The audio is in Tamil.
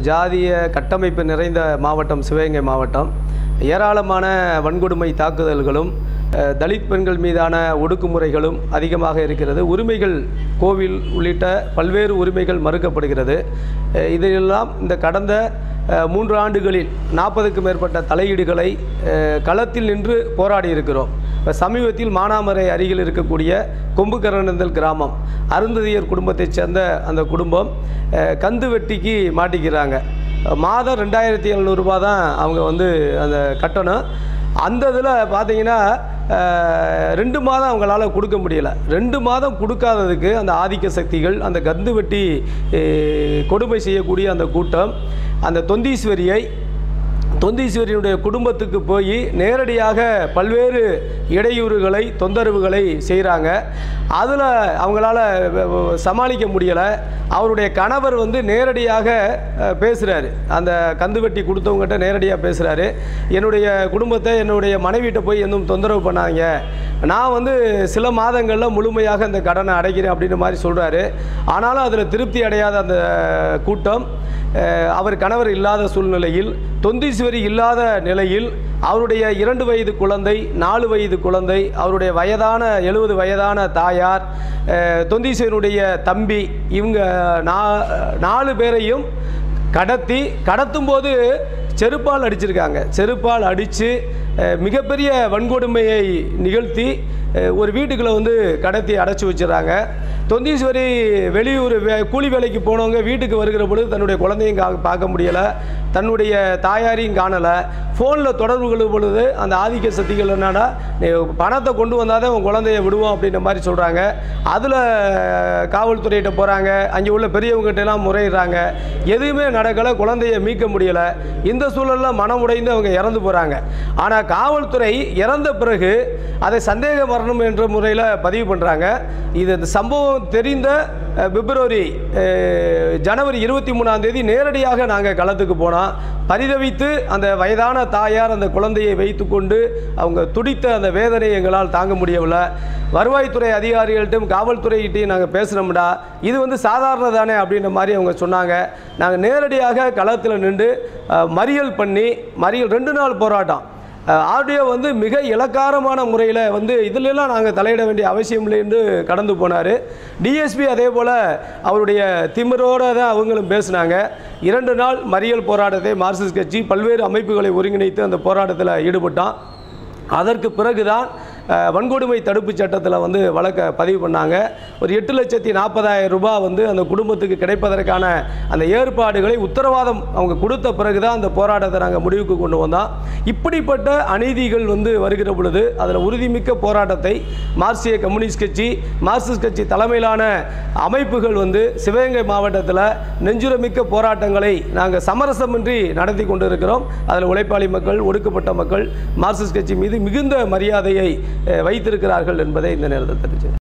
ஜாதிய கட்டமைப்பு நிறைந்த மாவட்டம் சிவகங்கை மாவட்டம் ஏராளமான வன்கொடுமை தாக்குதல்களும் அஹ், தலித் பெண்கள் மீதான ஒடுக்குமுறைகளும் அதிகமாக இருக்கிறது உரிமைகள் கோவில் உள்ளிட்ட பல்வேறு உரிமைகள் மறுக்கப்படுகிறது அஹ், இதையெல்லாம் இந்த கடந்த அஹ், மூன்று ஆண்டுகளில் நாற்பதுக்கும் மேற்பட்ட தலையீடுகளை அஹ், களத்தில் நின்று போராடி இருக்கிறோம் இப்ப சமீபத்தில் மானாமரை அருகில் இருக்கக்கூடிய கொம்புக்கரணந்தல் கிராமம் அருந்ததியர் குடும்பத்தைச் சேர்ந்த அந்த குடும்பம் அஹ், கந்து வெட்டிக்கு மாட்டிக்கிறாங்க மாதம் ரெண்டாயிரத்தி எழுநூறுபா தான் அவங்க வந்து அந்த கட்டணம் அந்த இதில் பார்த்தீங்கன்னா அஹ், ரெண்டு மாதம் அவங்களால கொடுக்க முடியல ரெண்டு மாதம் கொடுக்காததுக்கு அந்த ஆதிக்க சக்திகள் அந்த கந்து வெட்டி அஹ், கொடுமை செய்யக்கூடிய அந்த கூட்டம் அந்த தொந்தீஸ்வரியை தொந்தீஸ்வரியினுடைய குடும்பத்துக்கு போய் நேரடியாக பல்வேறு இடையூறுகளை தொந்தரவுகளை செய்கிறாங்க அதில் அவங்களால வ- வ- சமாளிக்க முடியலை அவருடைய கணவர் வந்து நேரடியாக அஹ், பேசுகிறாரு அந்த கந்துவட்டி கொடுத்தவங்ககிட்ட நேரடியாக பேசுகிறாரு என்னுடைய குடும்பத்தை என்னுடைய மனைவிட்ட போய் எதுவும் தொந்தரவு பண்ணாங்க நான் வந்து சில மாதங்களில் முழுமையாக அந்த கடனை அடைக்கிறேன் அப்படின்ற மாதிரி சொல்கிறாரு ஆனாலும் அதில் திருப்தி அடையாத அந்த கூட்டம் அஹ், அவர் கணவர் இல்லாத சூழ்நிலையில் தொந்தீஸ்வரி இல்லாத நிலையில் அவருடைய இரண்டு வயது குழந்தை நாலு வயது குழந்தை அவருடைய வயதான எழுபது வயதான தாயார் அஹ், தொந்தீஸ்வரியுடைய தம்பி இவங்க நா- நாலு பேரையும் கடத்தி கடத்தும் போது செருப்பால் அடிச்சிருக்காங்க செருப்பால் அடித்து மிகப்பெரிய வன்கொடுமையை நிகழ்த்தி அஹ், ஒரு வீட்டுக்குள்ளே வந்து கடத்தி அடைச்சி வச்சிடறாங்க தொந்தீஸ்வரி வெளியூர் வே கூலி வேலைக்கு போனவங்க வீட்டுக்கு வருகிற பொழுது தன்னுடைய குழந்தையும் கா பார்க்க முடியலை தன்னுடைய தாயாரையும் காணலை ஃபோனில் தொடர்பு கொள்ளும் பொழுது அந்த ஆதிக்க சக்திகள் என்னன்னா நீ பணத்தை கொண்டு வந்தால் தான் உன் குழந்தைய விடுவோம் அப்படின்ற மாதிரி சொல்கிறாங்க அதில் காவல்துறையிட்ட போகிறாங்க அங்கே உள்ள பெரியவங்ககிட்ட எல்லாம் முறையிடுறாங்க எதுவுமே நடக்கலை குழந்தைய மீட்க முடியலை இந்த சூழலில் மனம் உடைந்து அவங்க இறந்து போகிறாங்க ஆனால் காவல்துறை இறந்த பிறகு அதை சந்தேக மரணம் என்ற முறையில் பதிவு பண்ணுறாங்க இது இந்த சம்பவம் தெரிந்த அஹ், பிப்ரவரி அஹ், ஜனவரி இருபத்தி மூணாம் தேதி நேரடியாக நாங்கள் களத்துக்கு போனோம் பரிதவித்து அந்த வயதான தாயார் அந்த குழந்தையை வைத்துக்கொண்டு அவங்க துடித்த அந்த வேதனையை எங்களால் தாங்க முடியவில்லை வருவாய்த்துறை அதிகாரிகள்ட்டும் காவல்துறைகிட்டையும் நாங்கள் பேசினோம்டா இது வந்து சாதாரண தானே அப்படின்ற மாதிரி அவங்க சொன்னாங்க நாங்கள் நேரடியாக களத்தில் நின்று அஹ், மறியல் பண்ணி மறியல் ரெண்டு நாள் போராட்டம் ஆடியோ வந்து மிக இலக்காரமான முறையில் வந்து இதிலெல்லாம் நாங்கள் தலையிட வேண்டிய அவசியம் இல்லை என்று கடந்து போனார் டிஎஸ்பி அதே போல் அவருடைய திமிரோடு தான் அவங்களும் பேசினாங்க இரண்டு நாள் மறியல் போராட்டத்தை மார்க்சிஸ்ட் கட்சி பல்வேறு அமைப்புகளை ஒருங்கிணைத்து அந்த போராட்டத்தில் ஈடுபட்டோம் அதற்கு பிறகுதான் அஹ், வன்கொடுமை தடுப்பு சட்டத்தில் வந்து வழக்கை பதிவு பண்ணாங்க ஒரு எட்டு லட்சத்தி நாற்பதாயிரம் ரூபாய் வந்து அந்த குடும்பத்துக்கு கிடைப்பதற்கான அந்த ஏற்பாடுகளை உத்தரவாதம் அவங்க கொடுத்த பிறகு தான் அந்த போராட்டத்தை நாங்கள் முடிவுக்கு கொண்டு வந்தோம் இப்படிப்பட்ட அநீதிகள் வந்து வருகிற பொழுது அதில் உறுதிமிக்க போராட்டத்தை மார்க்சிய கம்யூனிஸ்ட் கட்சி மார்க்சிஸ்ட் கட்சி தலைமையிலான அமைப்புகள் வந்து சிவகங்கை மாவட்டத்தில் நெஞ்சுரமிக்க போராட்டங்களை நாங்கள் சமரசமின்றி நடத்தி கொண்டிருக்கிறோம் அதில் உழைப்பாளி மக்கள் ஒடுக்கப்பட்ட மக்கள் மார்க்சிஸ்ட் கட்சி மீது மிகுந்த மரியாதையை அஹ், வைத்திருக்கிறார்கள் என்பதை இந்த நேரத்தில் தெரிவிச்சேன்